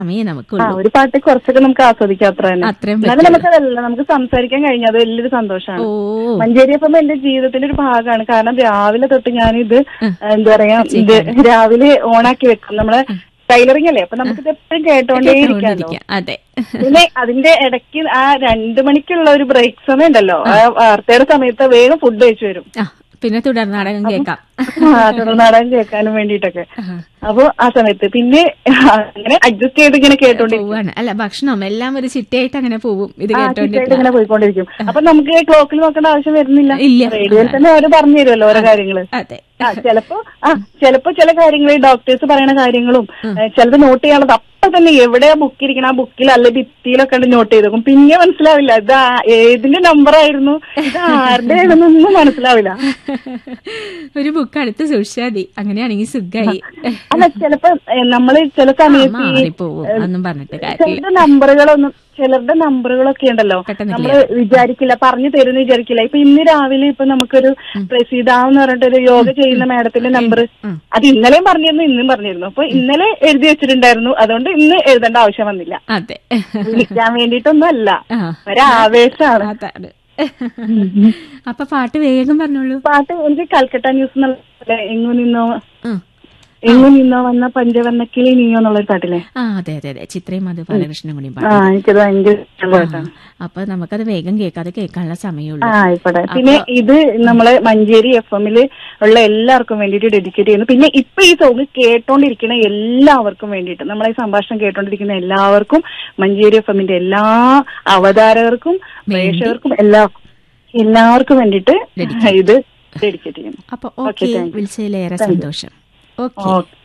സമയം ആ നമുക്കുള്ളൂ ഒരു പാട്ട് കുറച്ചൊക്കെ നമുക്ക് ആസ്വദിക്കാം അത്ര തന്നെ അത്രയും എന്നാലും നമുക്കതല്ല നമുക്ക് സംസാരിക്കാൻ കഴിഞ്ഞാൽ അത് വലിയൊരു സന്തോഷമാണ് ഓ മഞ്ചേരി എഫ് എം എന്റെ ജീവിതത്തിന്റെ ഒരു ഭാഗമാണ് കാരണം രാവിലെ തൊട്ട് ഞാനിത് എന്താ പറയാ ഇത് രാവിലെ ഓണാക്കി വെക്കും നമ്മള് ടൈലറിംഗ് അല്ലേ അപ്പൊ നമുക്കിത് എപ്പോഴും കേട്ടോണ്ടേ ഇരിക്കാമല്ലോ കേട്ടോണ്ടിരിക്കാം. അതെ പിന്നെ അതിന്റെ ഇടയ്ക്ക് ആ രണ്ടു മണിക്കുള്ള ഒരു ബ്രേക്ക് സമയം ഉണ്ടല്ലോ ആ വാർത്തയുടെ സമയത്ത് വേഗം ഫുഡ് കഴിച്ചു വരും ആ പിന്നെ തുടർ നാടകം കേൾക്കാം ആ, തുടർനാടകം കേൾക്കാനും വേണ്ടിയിട്ടൊക്കെ അപ്പൊ ആ സമയത്ത് പിന്നെ അങ്ങനെ അഡ്ജസ്റ്റ് ചെയ്ത് ഇങ്ങനെ കേട്ടോണ്ടിരിക്കും പോവാണ് അല്ല ഭക്ഷണം എല്ലാം ഒരു ചിട്ടയായിട്ട് അങ്ങനെ പോവും ഇത് ആ, കേട്ടോണ്ടിരിക്കാം ചിട്ടയായിട്ട് ഇങ്ങനെ പോയിക്കൊണ്ടിരിക്കും അപ്പൊ നമുക്ക് ക്ലോക്കിൽ നോക്കേണ്ട ആവശ്യം വരുന്നില്ല ഇല്ല. റേഡിയോയിൽ തന്നെ അവര് പറഞ്ഞു തരുമല്ലോ ഓരോ കാര്യങ്ങള് അതെ ആ ചിലപ്പോ ആ ചിലപ്പോ ചില കാര്യങ്ങൾ ഡോക്ടേഴ്സ് പറയുന്ന കാര്യങ്ങളും ഏ, ചിലത് നോട്ട് ചെയ്യാനുള്ളത് അപ്പൊ തന്നെ എവിടെയാ ബുക്ക് ഇരിക്കണം ആ ബുക്കിൽ അല്ലെ ഭിത്തിയിലൊക്കെ ഉണ്ട് നോട്ട് ചെയ്ത് വെക്കും പിന്നെ മനസ്സിലാവില്ല ഇത് ആ- ഏതിന്റെ നമ്പർ ആയിരുന്നു ഇത് ആരുടെ ആണെന്നൊന്നും മനസ്സിലാവില്ല ഒരു ബുക്ക് അടുത്ത് സൂക്ഷിച്ചാൽ മതി അങ്ങനെയാണെങ്കിൽ സുഖമായി അല്ല ചിലപ്പോ ഏ, നമ്മള് ചില സമയത്ത് ഈ മാറിപ്പോവും ഒന്നും പറഞ്ഞിട്ട് കാര്യമില്ല ചിലരുടെ നമ്പറുകളൊന്നും ചിലരുടെ നമ്പറുകളൊക്കെ ഉണ്ടല്ലോ പെട്ടെന്ന് നമ്മള് വിചാരിക്കില്ല പറഞ്ഞു തരുന്ന വിചാരിക്കില്ല ഇപ്പൊ ഇന്ന് രാവിലെ ഇപ്പൊ നമുക്കൊരു പ്രസീത എന്ന് പറഞ്ഞിട്ടൊരു യോഗ ചെയ്യുന്ന മാഡത്തിന്റെ നമ്പർ ഉം. അത് ഇന്നലെയും പറഞ്ഞിരുന്നു ഇന്നും പറഞ്ഞിരുന്നു അപ്പൊ ഇന്നലെ എഴുതി വെച്ചിട്ടുണ്ടായിരുന്നു അതുകൊണ്ട് ഇന്ന് എഴുതേണ്ട ആവശ്യം വന്നില്ല അതെ വിളിക്കാൻ വേണ്ടിയിട്ടൊന്നും അല്ല ആ ഒരാവേശമാണ് അതാണ് അപ്പൊ പാട്ട് വേഗം പറഞ്ഞോളൂ പാട്ട് എനിക്ക് കൽക്കട്ട ന്യൂസ് എന്നുള്ള എങ്ങു നിന്നോ ഉം. എങ്ങു നിന്നോ വന്ന പഞ്ചവർണ്ണ കിളി നീയോ എന്നുള്ളൊരു പാട്ടില്ലേ ആ അതെ അതെ അതെ ചിത്രയും അത് ബാലകൃഷ്ണൻ കൂടി ആ പാടി എനിക്കത് ഭയങ്കര ഇഷ്ടമുള്ള പാട്ടാണ് അപ്പൊ നമുക്കത് വേഗം കേൾക്കാതെ കേൾക്കാനുള്ള സമയമുള്ളൂ ആ ആയിക്കോട്ടെ പിന്നെ ഇത് നമ്മള് മഞ്ചേരി എഫ് എമ്മില് ഉള്ള എല്ലാവർക്കും വേണ്ടിയിട്ട് ഡെഡിക്കേറ്റ് ചെയ്യുന്നു പിന്നെ ഇപ്പൊ ഈ സോങ് കേട്ടോണ്ടിരിക്കുന്ന എല്ലാവർക്കും വേണ്ടിയിട്ട് നമ്മളെ ഈ സംഭാഷണം കേട്ടോണ്ടിരിക്കുന്ന എല്ലാവർക്കും മഞ്ചേരി എഫ് എമ്മിന്റെ എല്ലാ അവതാരകർക്കും പ്രേക്ഷകർക്കും എല്ലാ എല്ലാവർക്കും വേണ്ടിയിട്ട് ഇത് ഡെഡിക്കേറ്റ് ചെയ്യുന്നു അപ്പൊ ഓക്കെ വിളിച്ചതിലേറെ സന്തോഷം ഓക്കെ ഓക്കെ